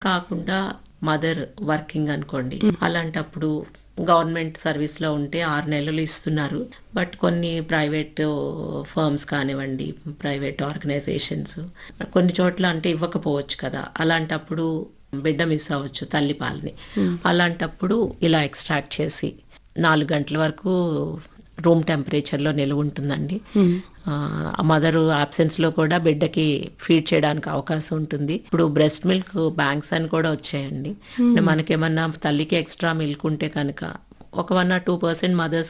కాకుండా mother working అనుకోండి అలాంటప్పుడు గవర్నమెంట్ సర్వీస్ లో ఉంటే ఆరు నెలలు ఇస్తున్నారు బట్ కొన్ని ప్రైవేట్ ఫర్మ్స్ కానివ్వండి ప్రైవేట్ ఆర్గనైజేషన్స్ కొన్ని చోట్ల అంటే ఇవ్వకపోవచ్చు కదా అలాంటప్పుడు బిడ్డ మిస్ అవ్వచ్చు తల్లి పాలని అలాంటప్పుడు ఇలా ఎక్స్ట్రాక్ట్ చేసి నాలుగు గంటల వరకు రూమ్ టెంపరేచర్ లో నిలువ ఉంటుందండి ఆ మదర్ ఆబ్సెన్స్ లో కూడా బిడ్డకి ఫీడ్ చేయడానికి అవకాశం ఉంటుంది ఇప్పుడు బ్రెస్ట్ మిల్క్ బ్యాంక్స్ అని కూడా వచ్చాయండి అంటే మనకేమన్నా తల్లికి ఎక్స్ట్రా మిల్క్ ఉంటే కనుక ఒక one or two percent mothers